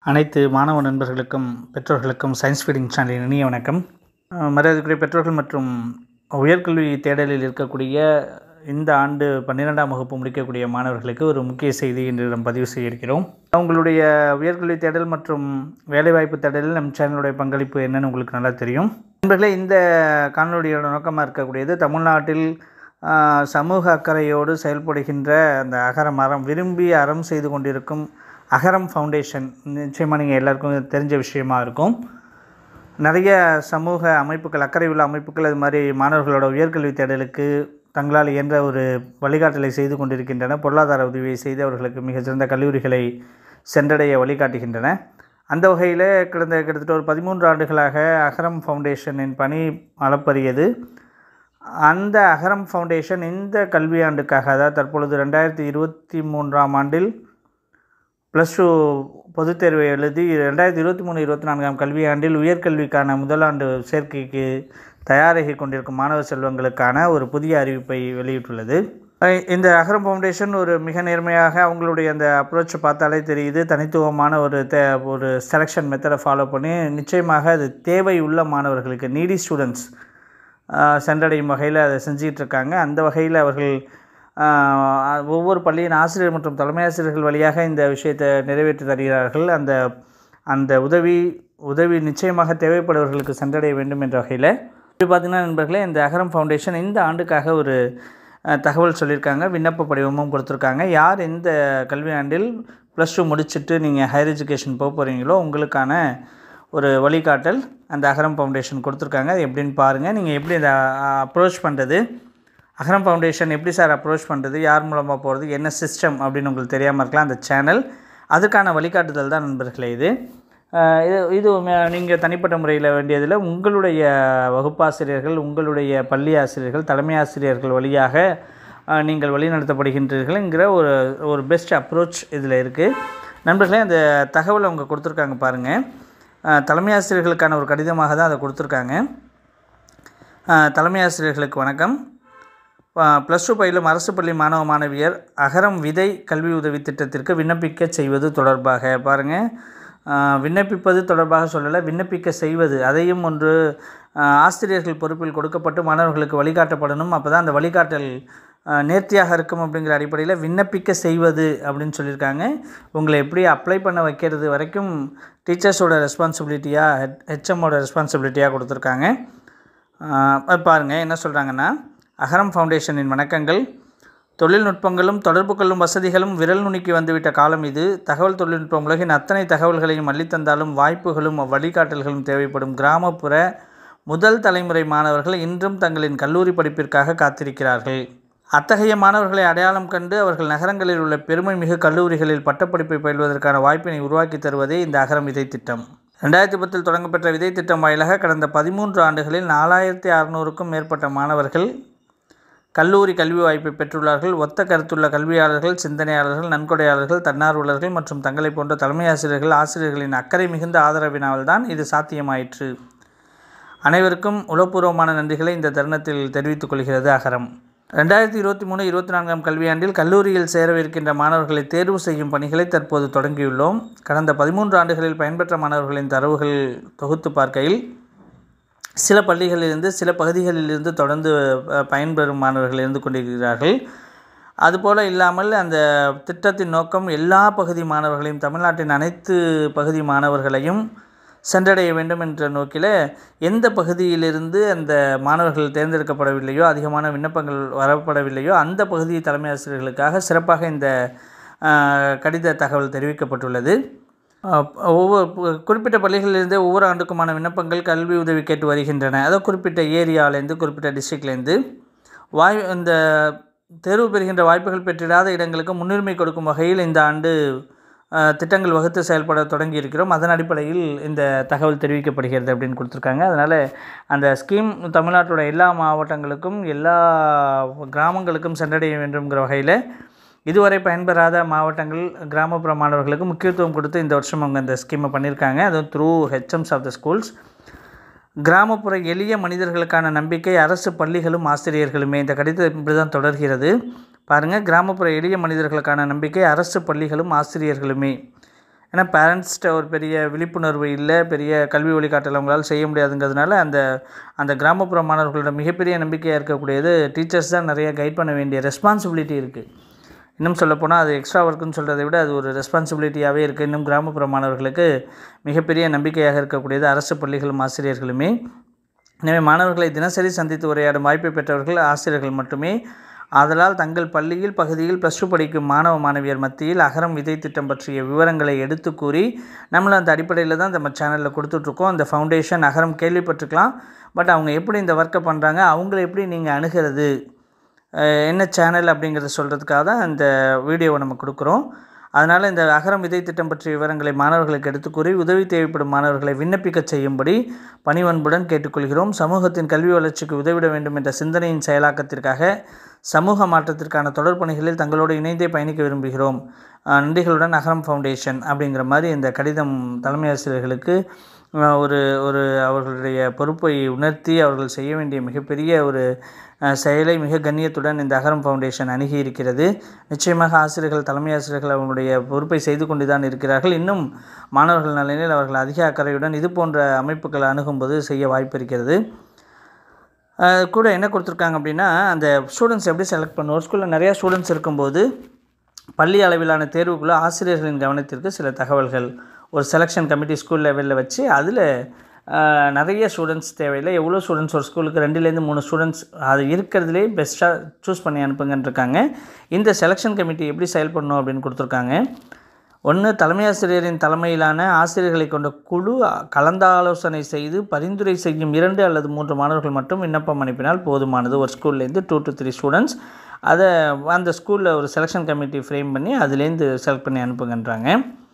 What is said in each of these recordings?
அனைத்து மாணவ நண்பர்களுக்கும் பெற்றோர்களுக்கும் சயின்ஸ் ஃபீடிங் சேனலின் இனிய வணக்கம் அஹ் மரியாதைக்குரிய பெற்றோர்கள் மற்றும் உயர்கல்வி தேடலில் இருக்கக்கூடிய இந்த ஆண்டு பன்னிரெண்டாம் வகுப்பு முடிக்கக்கூடிய மாணவர்களுக்கு ஒரு முக்கிய செய்தி இன்று நாம் பதிவு செய்ய இருக்கிறோம் உங்களுடைய உயர்கல்வி தேடல் மற்றும் வேலைவாய்ப்பு தேடலில் நம் சேனலுடைய பங்களிப்பு என்னன்னு உங்களுக்கு நல்லா தெரியும் நண்பர்களே இந்த காணொலியோட நோக்கமாக இருக்கக்கூடியது தமிழ்நாட்டில் ஆஹ், சமூக அக்கறையோடு செயல்படுகின்ற அந்த அகரம் அறம் விரும்பி அறம் செய்து கொண்டிருக்கும் அகரம் ஃபவுண்டேஷன் நிச்சயமாக நீங்கள் எல்லாருக்கும் தெரிஞ்ச விஷயமா இருக்கும் நிறைய சமூக அமைப்புகள் அக்கறை உள்ள அமைப்புகள் அது மாதிரி மாணவர்களோட உயர்கல்வி தேடலுக்கு தங்களால் இயன்ற ஒரு வழிகாட்டலை செய்து கொண்டிருக்கின்றன பொருளாதார உதவியை செய்து அவர்களுக்கு மிகச்சிறந்த கல்லூரிகளை சென்றடைய வழிகாட்டுகின்றன அந்த வகையில் கடந்த கிட்டத்தட்ட ஒரு பதிமூன்று ஆண்டுகளாக அகரம் ஃபவுண்டேஷனின் பணி அளப்பரியது அந்த அகரம் ஃபவுண்டேஷன் இந்த கல்வியாண்டுக்காக அதாவது தற்பொழுது ரெண்டாயிரத்தி இருபத்தி மூன்றாம் ஆண்டில் ப்ளஸ் டூ பொதுத் தேர்வை எழுதி ரெண்டாயிரத்தி இருபத்தி மூணு இருபத்தி நான்காம் கல்வியாண்டில் உயர்கல்விக்கான முதலாண்டு சேர்க்கைக்கு தயாராகி கொண்டிருக்கும் மாணவ செல்வங்களுக்கான ஒரு புதிய அறிவிப்பை வெளியிட்டுள்ளது அஹ் இந்த அகரம் ஃபவுண்டேஷன் ஒரு மிக நேர்மையாக அவங்களுடைய அந்த அப்ரோச்சை பார்த்தாலே தெரியுது தனித்துவமான ஒரு தே ஒரு செலெக்ஷன் மெத்தடை ஃபாலோ பண்ணி நிச்சயமாக அது தேவை உள்ள மாணவர்களுக்கு நீடி ஸ்டூடெண்ட்ஸ் சென்றடையும் வகையில் அதை செஞ்சிகிட்டு இருக்காங்க அந்த வகையில் அவர்கள் ஆஹ், ஒவ்வொரு பள்ளியின் ஆசிரியர் மற்றும் தலைமை ஆசிரியர்கள் வழியாக இந்த விஷயத்தை நிறைவேற்றி தருகிறார்கள் அந்த அந்த உதவி உதவி நிச்சயமாக தேவைப்படுபவர்களுக்கு சென்றடைய வேண்டும் என்ற வகையில் இப்படி பார்த்தீங்கன்னா நண்பர்களே இந்த அகரம் ஃபவுண்டேஷன் இந்த ஆண்டுக்காக ஒரு அஹ், தகவல் சொல்லியிருக்காங்க விண்ணப்ப படிவமும் கொடுத்துருக்காங்க யார் இந்த கல்வியாண்டில் ப்ளஸ் டூ முடிச்சுட்டு நீங்கள் ஹையர் எஜுகேஷன் போக போகிறீங்களோ உங்களுக்கான ஒரு வழிகாட்டல் அந்த அகரம் ஃபவுண்டேஷன் கொடுத்துருக்காங்க அது எப்படின்னு பாருங்கள் நீங்கள் எப்படி அதை அப்ரோச் பண்ணுறது அகரம் ஃபவுண்டேஷன் எப்படி சார் அப்ரோச் பண்ணுறது யார் மூலமாக போகிறது என்ன சிஸ்டம் அப்படின்னு உங்களுக்கு தெரியாமல் இருக்கலாம் அந்த சேனல் அதுக்கான வழிகாட்டுதல் தான் நண்பர்களே இது அஹ் இது இது நீங்கள் தனிப்பட்ட முறையில் வேண்டியதில் உங்களுடைய வகுப்பாசிரியர்கள் உங்களுடைய பள்ளி ஆசிரியர்கள் தலைமை ஆசிரியர்கள் வழியாக அஹ், நீங்கள் வழிநடத்தப்படுகின்றீர்கள்ங்கிற ஒரு ஒரு பெஸ்ட் அப்ரோச் இதில் இருக்குது நண்பர்களே அந்த தகவலை அவங்க கொடுத்துருக்காங்க பாருங்கள் அஹ், தலைமை ஆசிரியர்களுக்கான ஒரு கடிதமாக தான் அதை கொடுத்துருக்காங்க அஹ், தலைமை ஆசிரியர்களுக்கு வணக்கம் ப்ளஸ் டூ பயிலும் அரசு பள்ளி மாணவ மாணவியர் அகரம் விதை கல்வி உதவி திட்டத்திற்கு விண்ணப்பிக்க செய்வது தொடர்பாக பாருங்கள் விண்ணப்பிப்பது தொடர்பாக சொல்லலை விண்ணப்பிக்க செய்வது அதையும் ஒன்று ஆஹ், ஆசிரியர்கள் பொறுப்பில் கொடுக்கப்பட்டு மாணவர்களுக்கு வழிகாட்டப்படணும் அப்போ தான் அந்த வழிகாட்டல் ஆஹ், நேர்த்தியாக இருக்கும் அப்படிங்கிற அடிப்படையில் விண்ணப்பிக்க செய்வது அப்படின்னு சொல்லியிருக்காங்க உங்களை எப்படி அப்ளை பண்ண வைக்கிறது வரைக்கும் டீச்சர்ஸோட ரெஸ்பான்சிபிலிட்டியாக ஹெட் ஹெச்எம்மோட ரெஸ்பான்சிபிலிட்டியாக கொடுத்துருக்காங்க பாருங்கள் என்ன சொல்கிறாங்கன்னா அகரம் ஃபவுண்டேஷனின் வணக்கங்கள் தொழில்நுட்பங்களும் தொடர்பு கொள்ளும் வசதிகளும் விரல் நுனிக்கு வந்துவிட்ட காலம் இது தகவல் தொழில்நுட்பம் உலகின் அத்தனை தகவல்களையும் அள்ளித்தந்தாலும் வாய்ப்புகளும் வழிகாட்டல்களும் தேவைப்படும் கிராமப்புற முதல் தலைமுறை மாணவர்கள் இன்றும் தங்களின் கல்லூரி படிப்பிற்காக காத்திருக்கிறார்கள் அத்தகைய மாணவர்களை அடையாளம் கண்டு அவர்கள் நகரங்களில் உள்ள பெருமை மிகு கல்லூரிகளில் பட்டப்படிப்பை பயில்வதற்கான வாய்ப்பினை உருவாக்கி தருவதே இந்த அகரம் விதை திட்டம் ரெண்டாயிரத்தி பத்தில் தொடங்கப்பெற்ற விதை திட்டம் வாயிலாக கடந்த பதிமூன்று ஆண்டுகளில் நாலாயிரத்தி அறநூறுக்கும் மேற்பட்ட மாணவர்கள் கல்லூரி கல்வி வாய்ப்பை பெற்றுள்ளார்கள் ஒத்த கருத்துள்ள கல்வியாளர்கள் சிந்தனையாளர்கள் நன்கொடையாளர்கள் தன்னார்வலர்கள் மற்றும் தங்களை போன்ற தலைமை ஆசிரியர்கள் ஆசிரியர்களின் அக்கறை மிகுந்த ஆதரவினால்தான் இது சாத்தியமாயிற்று அனைவருக்கும் உளப்பூர்வமான நன்றிகளை இந்த தருணத்தில் தெரிவித்துக் கொள்கிறது அகரம் ரெண்டாயிரத்தி இருபத்தி மூணு இருபத்தி நான்காம் கல்வியாண்டில் கல்லூரியில் சேரவிருக்கின்ற மாணவர்களை தேர்வு செய்யும் பணிகளை தற்போது தொடங்கியுள்ளோம் கடந்த பதிமூன்று ஆண்டுகளில் பயன்பெற்ற மாணவர்களின் தரவுகள் தொகுத்து பார்க்கையில் சில பள்ளிகளிலிருந்து சில பகுதிகளிலிருந்து தொடர்ந்து அஹ், பயன்பெறும் மாணவர்கள் இருந்து கொண்டிருக்கிறார்கள் அதுபோல் இல்லாமல் அந்த திட்டத்தின் நோக்கம் எல்லா பகுதி மாணவர்களையும் தமிழ்நாட்டின் அனைத்து பகுதி மாணவர்களையும் சென்றடைய வேண்டும் என்ற நோக்கில் எந்த பகுதியிலிருந்து அந்த மாணவர்கள் தேர்ந்தெடுக்கப்படவில்லையோ அதிகமான விண்ணப்பங்கள் வரப்படவில்லையோ அந்த பகுதி தலைமை ஆசிரியர்களுக்காக சிறப்பாக இந்த அஹ், கடித தகவல் தெரிவிக்கப்பட்டுள்ளது அஹ் ஒவ்வொரு பு- குறிப்பிட்ட பள்ளிகளிலிருந்து ஒவ்வொரு ஆண்டுக்குமான விண்ணப்பங்கள் கல்வி உதவி கேட்டு வருகின்றன அதாவது குறிப்பிட்ட ஏரியாவிலேருந்து குறிப்பிட்ட டிஸ்ட்ரிக்ட்லேருந்து வாய் இந்த தேர்வு பெறுகின்ற வாய்ப்புகள் பெற்றிடாத இடங்களுக்கு முன்னுரிமை கொடுக்கும் வகையில் இந்த ஆண்டு அஹ், திட்டங்கள் வகுத்து செயல்பட தொடங்கி இருக்கிறோம் அதன் அடிப்படையில் இந்த தகவல் தெரிவிக்கப்படுகிறது அப்படின்னு கொடுத்துருக்காங்க அதனால் அந்த ஸ்கீம் தமிழ்நாட்டோட எல்லா மாவட்டங்களுக்கும் எல்லா கிராமங்களுக்கும் சென்றடைய வேண்டும்ங்கிற வகையில் இதுவரை பயன்பெறாத மாவட்டங்கள் கிராமப்புற மாணவர்களுக்கு முக்கியத்துவம் கொடுத்து இந்த வருஷம் அவங்க இந்த ஸ்கீமை பண்ணியிருக்காங்க அதுவும் through HMs of the schools கிராமப்புற எளிய மனிதர்களுக்கான நம்பிக்கை அரசு பள்ளிகளும் ஆசிரியர்களுமே இந்த கடிதம் இப்படி தான் தொடர்கிறது பாருங்கள் கிராமப்புற எளிய மனிதர்களுக்கான நம்பிக்கை அரசு பள்ளிகளும் ஆசிரியர்களுமே ஏன்னா பேரண்ட்ஸ்கிட்ட ஒரு பெரிய விழிப்புணர்வு இல்லை பெரிய கல்வி வழிகாட்டல் அவங்களால செய்ய முடியாதுங்கிறதுனால அந்த அந்த கிராமப்புற மாணவர்களோட மிகப்பெரிய நம்பிக்கையாக இருக்கக்கூடியது டீச்சர்ஸ் தான் நிறைய கைட் பண்ண வேண்டிய ரெஸ்பான்சிபிலிட்டி இருக்குது இன்னும் சொல்லப்போனால் அது எக்ஸ்ட்ரா ஒர்க்குன்னு சொல்கிறத விட அது ஒரு ரெஸ்பான்சிபிலிட்டியாகவே இருக்குது இன்னும் கிராமப்புற மாணவர்களுக்கு மிகப்பெரிய நம்பிக்கையாக இருக்கக்கூடியது அரசு பள்ளிகளும் ஆசிரியர்களுமே எனவே மாணவர்களை தினசரி சந்தித்து உரையாடும் வாய்ப்பை பெற்றவர்கள் ஆசிரியர்கள் மட்டுமே ஆதலால் தங்கள் பள்ளியில் பகுதியில் ப்ளஸ் டூ படிக்கும் மாணவ மாணவியர் மத்தியில் அகரம் விதை திட்டம் பற்றிய விவரங்களை எடுத்து கூறி நம்மளும் அந்த அடிப்படையில் தான் நம்ம சேனலில் கொடுத்துட்ருக்கோம் அந்த ஃபவுண்டேஷன் அகரம் கேள்விப்பட்டிருக்கலாம் பட் அவங்க எப்படி இந்த ஒர்க்கை பண்ணுறாங்க அவங்கள எப்படி நீங்கள் அணுகிறது அஹ் என்ன சேனல் அப்படிங்கிறத சொல்கிறதுக்காக தான் இந்த வீடியோவை நம்ம கொடுக்குறோம் அதனால் இந்த அகரம் விதை திட்டம் பற்றிய விவரங்களை மாணவர்களுக்கு எடுத்துக் கூறி உதவி தேவைப்படும் மாணவர்களை விண்ணப்பிக்க செய்யும்படி பணிவன்புடன் கேட்டுக்கொள்கிறோம் சமூகத்தின் கல்வி வளர்ச்சிக்கு உதவிட வேண்டும் என்ற சிந்தனையின் செயலாக்கத்திற்காக சமூக மாற்றத்திற்கான தொடர் பணிகளில் தங்களோடு இணைந்தே பயணிக்க விரும்புகிறோம் அஹ் நன்றிகளுடன் அகரம் ஃபவுண்டேஷன் அப்படிங்கிற மாதிரி இந்த கடிதம் தலைமை ஆசிரியர்களுக்கு அஹ் ஒரு ஒரு அவர்களுடைய பொறுப்பை உணர்த்தி அவர்கள் செய்ய வேண்டிய மிகப்பெரிய ஒரு அஹ், செயலை மிக கண்ணியத்துடன் இந்த அகரம் ஃபவுண்டேஷன் அணுகி இருக்கிறது நிச்சயமாக ஆசிரியர்கள் தலைமை ஆசிரியர்கள் அவங்களுடைய பொறுப்பை செய்து கொண்டு தான் இருக்கிறார்கள் இன்னும் மாணவர்கள் நலனில் அவர்கள் அதிக அக்கறையுடன் இது போன்ற அமைப்புகளை அணுகும்போது செய்ய வாய்ப்பு இருக்கிறது அஹ், கூட என்ன கொடுத்துருக்காங்க அப்படின்னா அந்த ஸ்டூடெண்ட்ஸ் எப்படி செலக்ட் பண்ணுவோம் ஒரு ஸ்கூலில் நிறையா ஸ்டூடெண்ட்ஸ் இருக்கும்போது பள்ளி அளவிலான தேர்வுக்குள்ள ஆசிரியர்களின் கவனத்திற்கு சில தகவல்கள் ஒரு செலெக்ஷன் கமிட்டி ஸ்கூல் லெவலில் வச்சு அதில் நிறைய ஸ்டூடெண்ட்ஸ் தேவையில்லை எவ்வளோ ஸ்டூடெண்ட்ஸ் ஒரு ஸ்கூலுக்கு ரெண்டுலேருந்து மூணு ஸ்டூடெண்ட்ஸ் அது இருக்கிறதுலே பெஸ்ட்டாக சூஸ் பண்ணி அனுப்புங்கன்னு இருக்காங்க இந்த செலெக்ஷன் கமிட்டி எப்படி செயல்படணும் அப்படின்னு கொடுத்துருக்காங்க ஒன்று தலைமை ஆசிரியரின் தலைமையிலான ஆசிரியர்களை கொண்ட குழு கலந்தாலோசனை செய்து பரிந்துரை செய்யும் இரண்டு அல்லது மூன்று மாணவர்கள் மட்டும் விண்ணப்பம் அனுப்பினால் போதுமானது ஒரு ஸ்கூல்லேருந்து டூ டு த்ரீ ஸ்டூடெண்ட்ஸ் அதை அந்த ஸ்கூலில் ஒரு செலெக்ஷன் கமிட்டி ஃப்ரேம் பண்ணி அதுலேருந்து செலக்ட் பண்ணி அனுப்புங்கன்றாங்க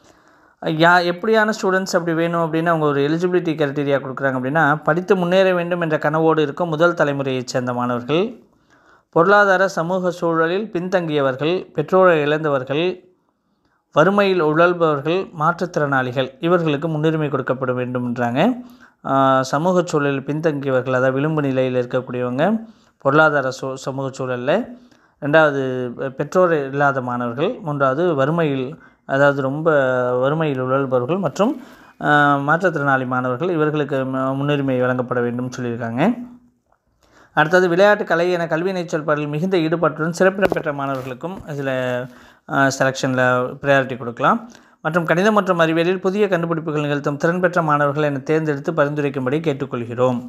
யா எப்படியான ஸ்டூடெண்ட்ஸ் அப்படி வேணும் அப்படின்னு அவங்க ஒரு எலிஜிபிலிட்டி கிரைட்டீரியா கொடுக்குறாங்க அப்படின்னா படித்து முன்னேற வேண்டும் என்ற கனவோடு இருக்கும் முதல் தலைமுறையைச் சேர்ந்த மாணவர்கள் பொருளாதார சமூக சூழலில் பின்தங்கியவர்கள் பெற்றோரை இழந்தவர்கள் வறுமையில் உழல்பவர்கள் மாற்றுத்திறனாளிகள் இவர்களுக்கு முன்னுரிமை கொடுக்கப்பட வேண்டும்ன்றாங்க ஆஹ் சமூக சூழலில் பின்தங்கியவர்கள் அதாவது விளிம்பு நிலையில் இருக்கக்கூடியவங்க பொருளாதார சூ சமூக சூழலில் ரெண்டாவது பெ- பெற்றோர் இல்லாத மாணவர்கள் மூன்றாவது வறுமையில் அதாவது ரொம்ப வறுமையில் உழல்பவர்கள் மற்றும் ஆஹ் மாற்றுத்திறனாளி மாணவர்கள் இவர்களுக்கு ம- முன்னுரிமை வழங்கப்பட வேண்டும் சொல்லியிருக்காங்க அடுத்தது விளையாட்டு கலை என கல்வி செயல்பாடுகளில் மிகுந்த ஈடுபாட்டுடன் சிறப்பிடம் பெற்ற மாணவர்களுக்கும் இதில் செலெக்ஷனில் ப்ரையாரிட்டி கொடுக்கலாம் மற்றும் கணிதம் மற்றும் அறிவியலில் புதிய கண்டுபிடிப்புகள் நிகழ்த்தும் திறன் பெற்ற மாணவர்களை என தேர்ந்தெடுத்து பரிந்துரைக்கும்படி கேட்டுக்கொள்கிறோம்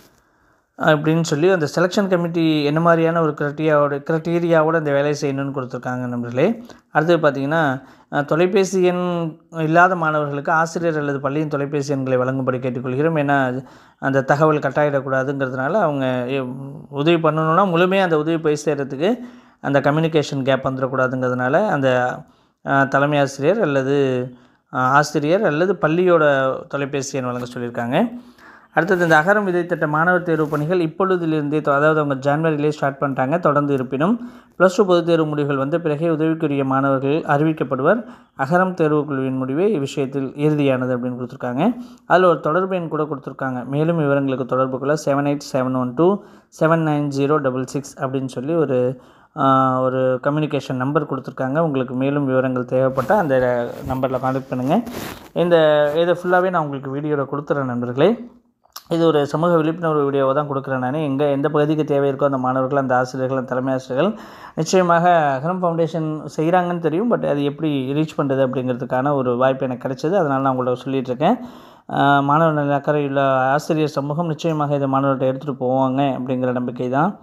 அப்படின்னு சொல்லி அந்த செலெக்ஷன் கமிட்டி என்ன மாதிரியான ஒரு கிரைட்டீரியாவோட கிரைட்டீரியாவோட அந்த வேலையை செய்யணும்னு கொடுத்துருக்காங்க நண்பர்களே அடுத்தது பார்த்தீங்கன்னா அஹ், தொலைபேசி எண் இல்லாத மாணவர்களுக்கு ஆசிரியர் அல்லது பள்ளியின் தொலைபேசி எண்களை வழங்கும்படி கேட்டுக்கொள்கிறோம் ஏன்னா அந்த தகவல் கட்டாயிடக்கூடாதுங்கிறதுனால அவங்க எ- உதவி பண்ணணும்னா முழுமையாக அந்த உதவி போய் சேர்கிறதுக்கு அந்த கம்யூனிகேஷன் கேப் வந்துடக்கூடாதுங்கிறதுனால அந்த அஹ், தலைமை ஆசிரியர் அல்லது அஹ், ஆசிரியர் அல்லது பள்ளியோட தொலைபேசி எண் வழங்க சொல்லியிருக்காங்க அடுத்தது இந்த அகரம் விதை திட்ட மாணவர் தேர்வு பணிகள் இப்பொழுதிலிருந்தே தொ- அதாவது அவங்க ஜான்வரியிலே ஸ்டார்ட் பண்ணிட்டாங்க தொடர்ந்து இருப்பினும் ப்ளஸ் டூ பொதுத் தேர்வு முடிவுகள் வந்த பிறகே உதவிக்குரிய மாணவர்கள் அறிவிக்கப்படுவர் அகரம் தேர்வு குழுவின் முடிவே இவ்விஷயத்தில் இறுதியானது அப்படின்னு கொடுத்துருக்காங்க அதில் ஒரு தொடர்பு எண் கூட கொடுத்துருக்காங்க மேலும் விவரங்களுக்கு தொடர்பு கொள்ள seven eight seven one two seven nine zero double six அப்படின்னு சொல்லி ஒரு ஆஹ், ஒரு கம்யூனிகேஷன் நம்பர் கொடுத்துருக்காங்க உங்களுக்கு மேலும் விவரங்கள் தேவைப்பட்டால் அந்த நம்பரில் கான்டாக்ட் பண்ணுங்கள் இந்த இதை ஃபுல்லாகவே நான் உங்களுக்கு வீடியோவில் கொடுத்துறேன் நண்பர்களே இது ஒரு சமூக விழிப்புணர்வு வீடியோவை தான் கொடுக்குறேன் நான் எங்கே எந்த பகுதிக்கு தேவை இருக்கோ அந்த மாணவர்கள் அந்த ஆசிரியர்கள் அந்த தலைமை ஆசிரியர்கள் நிச்சயமாக அகரம் ஃபவுண்டேஷன் செய்கிறாங்கன்னு தெரியும் பட் அது எப்படி ரீச் பண்ணுறது அப்படிங்கிறதுக்கான ஒரு வாய்ப்பு எனக்கு கிடைச்சது அதனால் நான் உங்கள்ட்ட சொல்லிட்டு இருக்கேன் ஆஹ் மாணவர் நல அக்கறையுள்ள ஆசிரியர் சமூகம் நிச்சயமாக இதை மாணவர்கிட்ட எடுத்துகிட்டு போவாங்க அப்படிங்கிற நம்பிக்கை தான்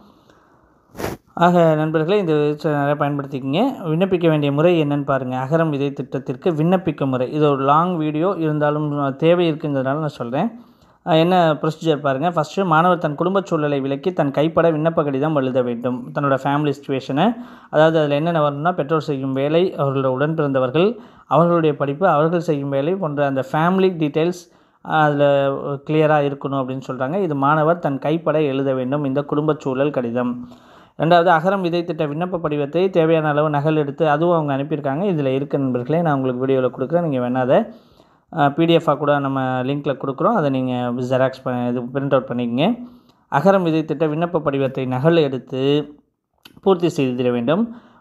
ஆக நண்பர்களே இந்த விஷயத்தை நிறைய பயன்படுத்திக்கிங்க விண்ணப்பிக்க வேண்டிய முறை என்னன்னு பாருங்கள் அகரம் விதை திட்டத்திற்கு விண்ணப்பிக்கும் முறை இது ஒரு லாங் வீடியோ இருந்தாலும் தேவை இருக்குங்கிறதுனால நான் சொல்கிறேன் என்ன ப்ரொசீஜர் பாருங்கள் ஃபஸ்ட்டு மாணவர் தன் குடும்பச் சூழலை விலக்கி தன் கைப்பட விண்ணப்ப கடிதம் எழுத வேண்டும் தன்னோட ஃபேமிலி சுச்சுவேஷனை அதாவது அதில் என்னென்ன வரணும்னா பெற்றோர் செய்யும் வேலை அவர்களோட உடன் பிறந்தவர்கள் அவர்களுடைய படிப்பு அவர்கள் செய்யும் வேலை போன்ற அந்த ஃபேமிலி டீட்டெயில்ஸ் அதில் கிளியராக இருக்கணும் அப்படின்னு சொல்கிறாங்க இது மாணவர் தன் கைப்பட எழுத வேண்டும் இந்த குடும்பச் சூழல் கடிதம் ரெண்டாவது அகரம் விதை திட்ட விண்ணப்ப படிவத்தை தேவையான அளவு நகல் எடுத்து அதுவும் அவங்க அனுப்பியிருக்காங்க இதில் இருக்க நண்பர்களே நான் உங்களுக்கு வீடியோவில் கொடுக்குறேன் நீங்கள் வேணால் அதை பிடிஎஃபாக கூட நம்ம லிங்க்கில் கொடுக்குறோம் அதை நீங்கள் ஜெராக்ஸ் பண்ண இது பிரிண்ட் அவுட் பண்ணிக்கங்க அகரம் விதை திட்ட விண்ணப்ப படிவத்தை நகல் எடுத்து பூர்த்தி செய்திட வேண்டும்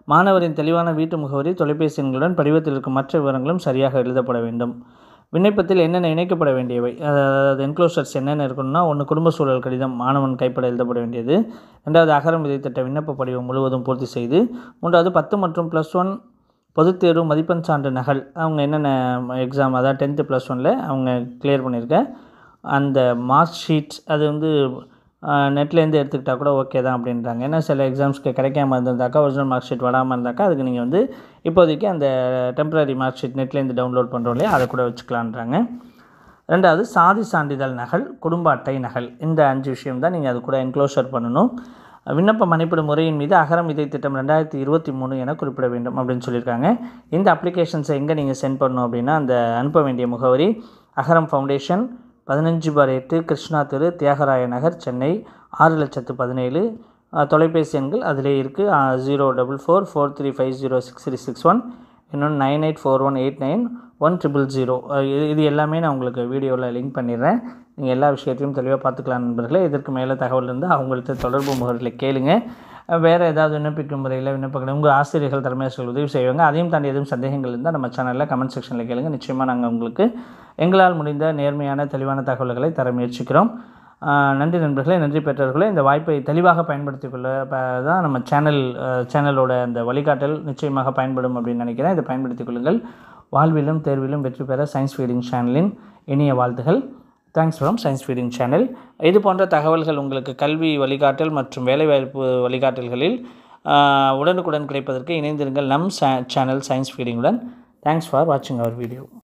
மாணவரின் தெளிவான வீட்டு முகவரி தொலைபேசி எண்களுடன் படிவத்தில் இருக்கும் மற்ற விவரங்களும் சரியாக எழுதப்பட வேண்டும் விண்ணப்பத்தில் என்னென்ன இணைக்கப்பட வேண்டியவை அதாவது என்க்ளோசர்ஸ் என்னென்ன இருக்கணும்னா ஒன்று குடும்ப சூழல் கடிதம் மாணவன் கைப்பட எழுதப்பட வேண்டியது ரெண்டாவது அகரம் விதைத்திட்ட விண்ணப்ப படிவம் முழுவதும் பூர்த்தி செய்து மூன்றாவது பத்து மற்றும் ப்ளஸ் ஒன் பொதுத் தேர்வு மதிப்பெண் சான்று நகல் அவங்க என்னென்ன எக்ஸாம் அதாவது டென்த்து ப்ளஸ் ஒனில் அவங்க கிளியர் பண்ணியிருக்க அந்த மார்க் ஷீட் அது வந்து நெட்லேருந்து எடுத்துக்கிட்டால் கூட ஓகே தான் அப்படின்றாங்க ஏன்னா சில எக்ஸாம்ஸ்க்கு கிடைக்காம இருந்திருந்தாக்கா ஒரிஜினல் மார்க் ஷீட் வராமல் இருந்தாக்கா அதுக்கு நீங்கள் வந்து இப்போதைக்கு அந்த டெம்பரரி மார்க் ஷீட் நெட்லேருந்து டவுன்லோட் பண்ணுறோம் இல்லையா அதை கூட வச்சுக்கலான்றாங்க ரெண்டாவது சாதி சான்றிதழ் நகல் குடும்ப அட்டை நகல் இந்த அஞ்சு விஷயம் தான் நீங்கள் அது கூட என்க்ளோஷர் பண்ணணும் விண்ணப்ப மதிப்பீடு முறையின் மீது அகரம் விதை திட்டம் ரெண்டாயிரத்தி இருபத்தி மூணு என குறிப்பிட வேண்டும் அப்படின்னு சொல்லியிருக்காங்க இந்த அப்ளிகேஷன்ஸை எங்கே நீங்கள் சென்ட் பண்ணணும் அப்படின்னா அந்த அனுப்ப வேண்டிய முகவரி அகரம் ஃபவுண்டேஷன் பதினஞ்சு பார் எட்டு கிருஷ்ணா தெரு தியாகராய நகர் சென்னை ஆறு லட்சத்து பதினேழு தொலைபேசி எண்கள் அதிலே இருக்குது zero double four four three five zero six three six one இன்னொன்று nine eight four one eight nine one triple zero இது இது எல்லாமே நான் உங்களுக்கு வீடியோவில் லிங்க் பண்ணிடுறேன் நீங்கள் எல்லா விஷயத்தையும் தெளிவாக பார்த்துக்கலாம் நண்பர்களே இதற்கு மேலே தகவல் இருந்து அவங்கள்ட்ட தொடர்பு முகவரில் கேளுங்க வேறு ஏதாவது விண்ணப்பிக்கும் முறையில் விண்ணப்பங்கள் உங்கள் ஆசிரியர்கள் தலைமை ஆசிரியர்கள் உதவி செய்வாங்க அதையும் தாண்டி எதுவும் சந்தேகங்கள் இருந்தால் நம்ம சேனலில் கமெண்ட் செக்ஷனில் கேளுங்க நிச்சயமாக நாங்கள் உங்களுக்கு எங்களால் முடிந்த நேர்மையான தெளிவான தகவல்களை தர முயற்சிக்கிறோம் நன்றி நண்பர்களே நன்றி பெற்றவர்களே இந்த வாய்ப்பை தெளிவாக பயன்படுத்திக் கொள்ள தான் நம்ம சேனல் சேனலோட அந்த வழிகாட்டல் நிச்சயமாக பயன்படும் அப்படின்னு நினைக்கிறேன் இதை பயன்படுத்திக் கொள்ளுங்கள் வாழ்விலும் தேர்விலும் வெற்றி பெற சயின்ஸ் ஃபீடிங் சேனலின் இனிய வாழ்த்துகள் thanks from science feeding channel இது போன்ற தகவல்கள் உங்களுக்கு கல்வி வழிகாட்டல் மற்றும் வேலைவாய்ப்பு வழிகாட்டல்களில் உடனுக்குடன் கிடைப்பதற்கு இணைந்திருங்கள் நம் சேனல் சயின்ஸ் ஃபீடிங்குடன் தேங்க்ஸ் ஃபார் வாட்சிங் அவர் வீடியோ